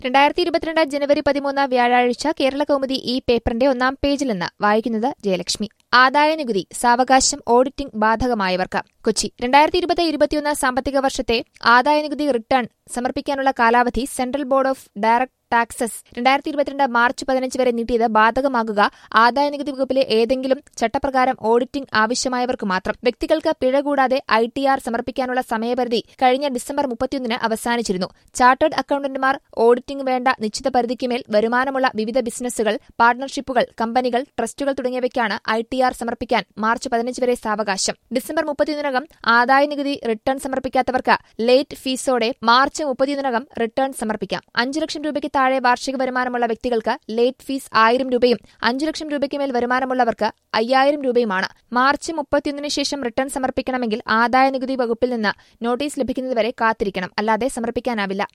രണ്ടായിരത്തി ഇരുപത്തിരണ്ട് ജനുവരി പതിമൂന്ന് വ്യാഴാഴ്ച കേരള കൗമുദി ഈ പേപ്പറിന്റെ ഒന്നാം പേജിൽ നിന്ന് വായിക്കുന്നത് ജയലക്ഷ്മി ആദായനികുതി സാവകാശം ഓഡിറ്റിംഗ് ബാധകമായവർക്ക് കൊച്ചി രണ്ടായിരത്തി ഇരുപത് ഇരുപത്തിയൊന്ന് സാമ്പത്തിക വർഷത്തെ ആദായനികുതി റിട്ടേൺ സമർപ്പിക്കാനുള്ള കാലാവധി central board of direct taxes രണ്ടായിരത്തി ഇരുപത്തിരണ്ട് മാർച്ച് പതിനഞ്ച് വരെ നീട്ടിയത് ബാധകമാകുക ആദായനികുതി വകുപ്പിലെ ഏതെങ്കിലും ചട്ടപ്രകാരം ഓഡിറ്റിംഗ് ആവശ്യമായവർക്ക് മാത്രം വ്യക്തികൾക്ക് പിഴ കൂടാതെ ഐ ടി ആർ സമർപ്പിക്കാനുള്ള സമയപരിധി കഴിഞ്ഞ ഡിസംബർ മുപ്പത്തിയൊന്നിന് അവസാനിച്ചിരുന്നു ചാർട്ടേഡ് അക്കൌണ്ടന്റുമാർ ഓഡിറ്റിംഗ് വേണ്ട നിശ്ചിത പരിധിക്ക് മേൽ വരുമാനമുള്ള വിവിധ ബിസിനസ്സുകൾ പാർട്ണർഷിപ്പുകൾ കമ്പനികൾ ട്രസ്റ്റുകൾ തുടങ്ങിയവയ്ക്കാണ് ഐ ടി ആർ സമർപ്പിക്കാൻ മാർച്ച് പതിനഞ്ച് വരെ സാവകാശം ഡിസംബർ മുപ്പത്തിയൊന്നിനകം ആദായനികുതി റിട്ടേൺ സമർപ്പിക്കാത്തവർക്ക് ലേറ്റ് ഫീസോടെ മാർച്ച് മുപ്പത്തിയൊന്നിനകം റിട്ടേൺ സമർപ്പിക്കാം അഞ്ചു ലക്ഷം രൂപയ്ക്ക് താഴെ വാർഷിക വരുമാനമുള്ള വ്യക്തികൾക്ക് ലേറ്റ് ഫീസ് ആയിരം രൂപയും അഞ്ചു ലക്ഷം രൂപയ്ക്ക് മേൽ വരുമാനമുള്ളവർക്ക് അയ്യായിരം രൂപയുമാണ് മാർച്ച് മുപ്പത്തിയൊന്നിന് ശേഷം റിട്ടേൺ സമർപ്പിക്കണമെങ്കിൽ ആദായനികുതി വകുപ്പിൽ നിന്ന് നോട്ടീസ് ലഭിക്കുന്നതുവരെ കാത്തിരിക്കണം അല്ലാതെ സമർപ്പിക്കാനാവില്ല